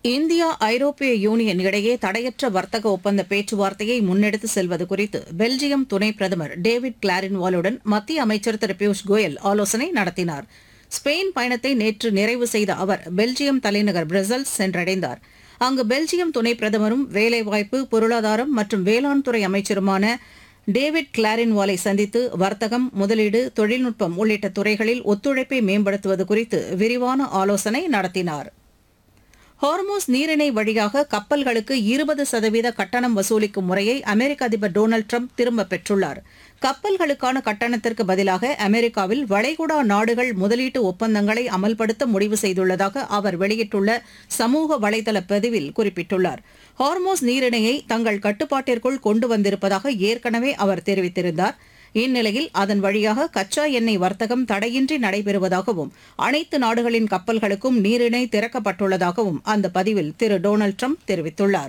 India ஐரோப்பிய union இடையே தடையற்ற வர்த்தக ஒப்பந்த பேச்சுவார்த்தையை முன்னெடுத்து செல்வது குறித்து பெல்ஜியம் துணை பிரதமர் டேவிட் கிளாரின்வாலுடன் மத்திய அமைச்சர் திரு பியூஷ் கோயல் ஆலோசனை நடத்தினார் ஸ்பெயின் பயணத்தை நேற்று நிறைவு செய்த அவர் பெல்ஜியம் தலைநகர் பிரசல்ஸ் சென்றடைந்தார் அங்கு பெல்ஜியம் துணை பிரதமரும் வேலைவாய்ப்பு பொருளாதாரம் மற்றும் வேளாண் துறை அமைச்சருமான டேவிட் கிளாரின்வாலை சந்தித்து வர்த்தகம் முதலீடு தொழில்நுட்பம் உள்ளிட்ட துறைகளில் ஒத்துழைப்பை மேம்படுத்துவது குறித்து விரிவான ஆலோசனை நடத்தினார் ஹார்மோஸ் நீரிணை வழியாக கப்பல்களுக்கு இருபது சதவீத கட்டணம் வசூலிக்கும் முறையை அமெரிக்க அதிபர் டொனால்டு ட்ரம்ப் திரும்பப் பெற்றுள்ளார் கப்பல்களுக்கான கட்டணத்திற்கு பதிலாக அமெரிக்காவில் வளைகுடா நாடுகள் முதலீட்டு ஒப்பந்தங்களை அமல்படுத்த முடிவு செய்துள்ளதாக அவர் வெளியிட்டுள்ள சமூக வலைதள பதிவில் குறிப்பிட்டுள்ளார் ஹார்மோஸ் நீரிணையை தங்கள் கட்டுப்பாட்டிற்குள் கொண்டு வந்திருப்பதாக ஏற்கனவே அவர் தெரிவித்திருந்தார் இந்நிலையில் அதன் வழியாக கச்சா எண்ணெய் வர்த்தகம் தடையின்றி நடைபெறுவதாகவும் அனைத்து நாடுகளின் கப்பல்களுக்கும் நீரிணை திறக்கப்பட்டுள்ளதாகவும் அந்த பதிவில் திரு டொனால்டு ட்ரம்ப் தெரிவித்துள்ளார்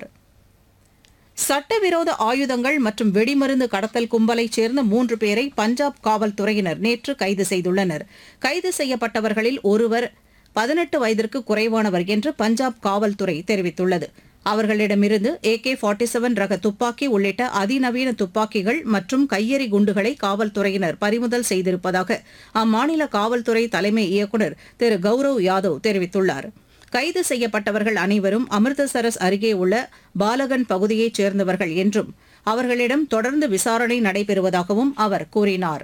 சட்டவிரோத ஆயுதங்கள் மற்றும் வெடிமருந்து கடத்தல் கும்பலைச் சேர்ந்த மூன்று பேரை பஞ்சாப் காவல்துறையினர் நேற்று கைது செய்துள்ளனர் கைது செய்யப்பட்டவர்களில் ஒருவர் பதினெட்டு வயதிற்கு குறைவானவர் என்று பஞ்சாப் காவல்துறை தெரிவித்துள்ளது அவர்களிடமிருந்து ஏகே ஃபார்ட்டி செவன் ரக துப்பாக்கி உள்ளிட்ட அதிநவீன துப்பாக்கிகள் மற்றும் கையெறி குண்டுகளை காவல்துறையினர் பறிமுதல் செய்திருப்பதாக அம்மாநில காவல்துறை தலைமை இயக்குநர் திரு கௌரவ் யாதவ் தெரிவித்துள்ளார் கைது செய்யப்பட்டவர்கள் அனைவரும் அமிர்தசரஸ் அருகே உள்ள பாலகன் பகுதியைச் சேர்ந்தவர்கள் என்றும் அவர்களிடம் தொடர்ந்து விசாரணை நடைபெறுவதாகவும் அவர் கூறினார்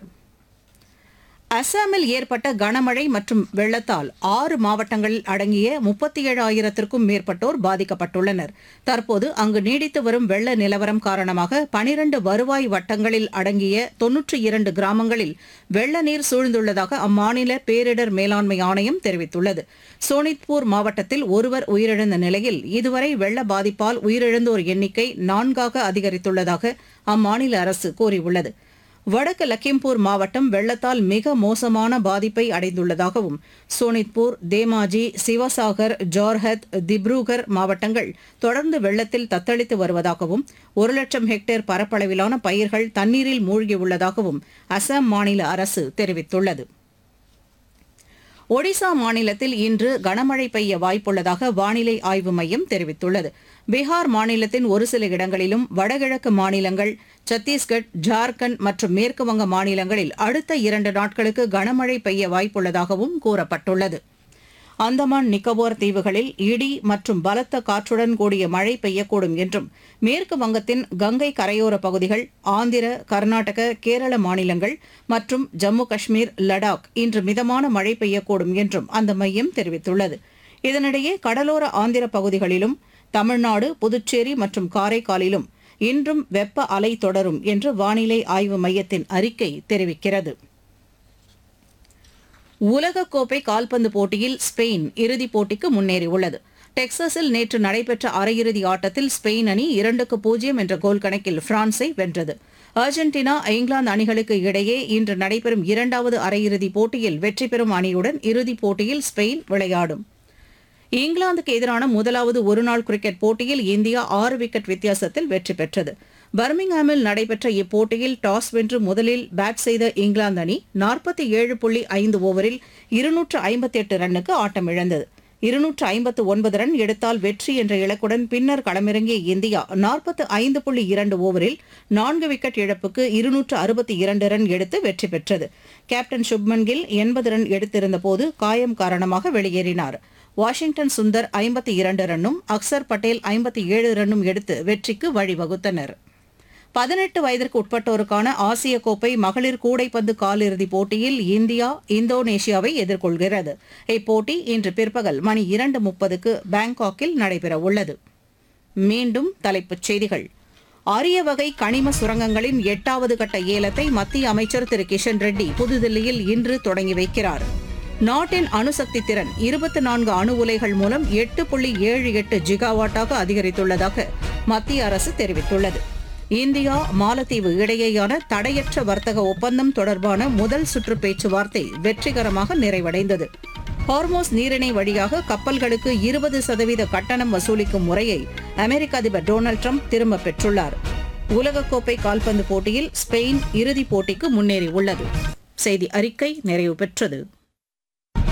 அசாமில் ஏற்பட்ட கனமழை மற்றும் வெள்ளத்தால் ஆறு மாவட்டங்களில் அடங்கிய முப்பத்தி ஏழாயிரத்திற்கும் மேற்பட்டோர் பாதிக்கப்பட்டுள்ளனர் தற்போது அங்கு நீடித்து வரும் வெள்ள நிலவரம் காரணமாக பனிரண்டு வருவாய் வட்டங்களில் அடங்கிய தொன்னூற்றி இரண்டு கிராமங்களில் வெள்ள நீர் சூழ்ந்துள்ளதாக அம்மாநில பேரிடர் மேலாண்மை ஆணையம் தெரிவித்துள்ளது சோனித்பூர் மாவட்டத்தில் ஒருவர் உயிரிழந்த நிலையில் இதுவரை வெள்ள பாதிப்பால் உயிரிழந்தோர் எண்ணிக்கை நான்காக அதிகரித்துள்ளதாக அம்மாநில அரசு கூறியுள்ளது வடக்கு லக்கிம்பூர் மாவட்டம் வெள்ளத்தால் மிக மோசமான பாதிப்பை அடைந்துள்ளதாகவும் சோனித்பூர் தேமாஜி சிவசாகர் ஜோர்ஹத் திப்ருகர் மாவட்டங்கள் தொடர்ந்து வெள்ளத்தில் தத்தளித்து வருவதாகவும் ஒரு லட்சம் ஹெக்டேர் பரப்பளவிலான பயிர்கள் தண்ணீரில் மூழ்கியுள்ளதாகவும் அசாம் மாநில அரசு தெரிவித்துள்ளது ஒடிசா மாநிலத்தில் இன்று கனமழை பெய்ய வாய்ப்புள்ளதாக வானிலை ஆய்வு மையம் தெரிவித்துள்ளது பீகார் மாநிலத்தின் ஒரு சில இடங்களிலும் வடகிழக்கு மாநிலங்கள் சத்தீஸ்கட் ஜார்க்கண்ட் மற்றும் மேற்குவங்க மாநிலங்களில் அடுத்த இரண்டு நாட்களுக்கு கனமழை பெய்ய வாய்ப்புள்ளதாகவும் கூறப்பட்டுள்ளது அந்தமான் நிக்கோபார் தீவுகளில் இடி மற்றும் பலத்த காற்றுடன் கூடிய மழை பெய்யக்கூடும் என்றும் மேற்கு வங்கத்தின் கங்கை கரையோர பகுதிகள் ஆந்திர கர்நாடக கேரள மாநிலங்கள் மற்றும் ஜம்மு காஷ்மீர் லடாக் இன்று மிதமான மழை பெய்யக்கூடும் என்றும் அந்த மையம் தெரிவித்துள்ளது இதனிடையே கடலோர ஆந்திர பகுதிகளிலும் தமிழ்நாடு புதுச்சேரி மற்றும் காரைக்காலிலும் இன்றும் வெப்ப அலை தொடரும் என்று வானிலை ஆய்வு மையத்தின் அறிக்கை தெரிவிக்கிறது உலகக்கோப்பை கால்பந்து போட்டியில் ஸ்பெயின் இறுதிப் போட்டிக்கு முன்னேறியுள்ளது டெக்சாஸில் நேற்று நடைபெற்ற அரையிறுதி ஆட்டத்தில் ஸ்பெயின் அணி இரண்டுக்கு பூஜ்ஜியம் என்ற கோல் கணக்கில் பிரான்ஸை வென்றது அர்ஜென்டினா இங்கிலாந்து அணிகளுக்கு இடையே இன்று நடைபெறும் இரண்டாவது அரையிறுதிப் போட்டியில் வெற்றி பெறும் அணியுடன் இறுதிப் போட்டியில் ஸ்பெயின் விளையாடும் இங்கிலாந்துக்கு எதிரான முதலாவது ஒருநாள் கிரிக்கெட் போட்டியில் இந்தியா ஆறு விக்கெட் வித்தியாசத்தில் வெற்றி பெற்றது பர்மிங்ஹாமில் நடைபெற்ற இப்போட்டியில் டாஸ் வென்று முதலில் பேட் செய்த இங்கிலாந்து அணி நாற்பத்தி ஏழு புள்ளி ஐந்து ஓவரில் இருநூற்று ஐம்பத்தி எட்டு ரன்னுக்கு ஆட்டமிழந்தது இருநூற்று ஐம்பத்து ஒன்பது ரன் எடுத்தால் வெற்றி என்ற இலக்குடன் பின்னர் களமிறங்கிய இந்தியா நாற்பத்து ஐந்து புள்ளி இரண்டு ஓவரில் நான்கு விக்கெட் இழப்புக்கு இருநூற்று அறுபத்தி இரண்டு ரன் எடுத்து வெற்றி பெற்றது கேப்டன் சுப்மன் கில் எண்பது ரன் எடுத்திருந்த போது காயம் காரணமாக வெளியேறினார் வாஷிங்டன் சுந்தர் ஐம்பத்தி இரண்டு ரன்னும் அக்சர் பட்டேல் ஐம்பத்தி ஏழு ரன்னும் எடுத்து வெற்றிக்கு வழிவகுத்தனர் பதினெட்டு வயதிற்கு உட்பட்டோருக்கான ஆசிய கோப்பை மகளிர் கூடைப்பந்து காலிறுதிப் போட்டியில் இந்தியா இந்தோனேஷியாவை எதிர்கொள்கிறது இப்போட்டி இன்று பிற்பகல் மணி இரண்டு முப்பதுக்கு பாங்காக்கில் நடைபெறவுள்ளது மீண்டும் தலைப்புச் செய்திகள் அரிய வகை கனிம சுரங்கங்களின் எட்டாவது கட்ட ஏலத்தை மத்திய அமைச்சர் திரு கிஷன் ரெட்டி புதுதில்லியில் இன்று தொடங்கி வைக்கிறார் நாட்டின் அணுசக்தி திறன் இருபத்தி நான்கு அணு உலைகள் மூலம் எட்டு புள்ளி ஏழு எட்டு ஜிகாவாட்டாக அதிகரித்துள்ளதாக மத்திய அரசு தெரிவித்துள்ளது இந்தியா மாலத்தீவு இடையேயான தடையற்ற வர்த்தக ஒப்பந்தம் தொடர்பான முதல் சுற்று பேச்சுவார்த்தை வெற்றிகரமாக நிறைவடைந்தது ஹார்மோஸ் நீரிணை வழியாக கப்பல்களுக்கு இருபது சதவீத கட்டணம் வசூலிக்கும் முறையை அமெரிக்க அதிபர் டொனால்டு ட்ரம்ப் திரும்பப் பெற்றுள்ளார் உலகக்கோப்பை கால்பந்து போட்டியில் ஸ்பெயின் இறுதிப் போட்டிக்கு முன்னேறியுள்ளது செய்தி அறிக்கை நிறைவு பெற்றது